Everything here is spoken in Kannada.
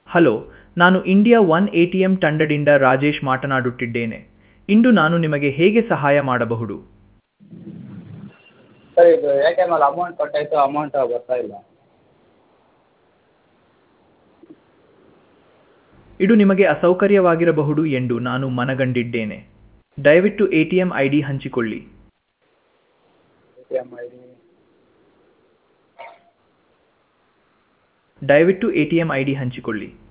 ಹಲೋ ನಾನು India one A T M ತಂಡದಿಂದ ರಾಜೇಶ್ ಮಾತನಾಡುತ್ತಿದ್ದೇನೆ ಇಂದು ನಾನು ನಿಮಗೆ ಹೇಗೆ ಸಹಾಯ ಮಾಡಬಹುದು ಸರ್ ಇದು ಎ ಟಿ ಎಮಲ್ಲಿ ಅಮೌಂಟ್ ಕಟ್ಟಾಯಿತು ಅಮೌಂಟ್ ಬರ್ತಾ ಇಲ್ಲ ಇದು ನಿಮಗೆ ಅಸೌಕರ್ಯವಾಗಿರಬಹುದು ಎಂದು ನಾನು ಮನಗಂಡಿದ್ದೇನೆ ದಯವಿಟ್ಟು A T M I D ಹಂಚಿಕೊಳ್ಳಿ A T M I D ದಯವಿಟ್ಟು A T M I D ಹಂಚಿಕೊಳ್ಳಿ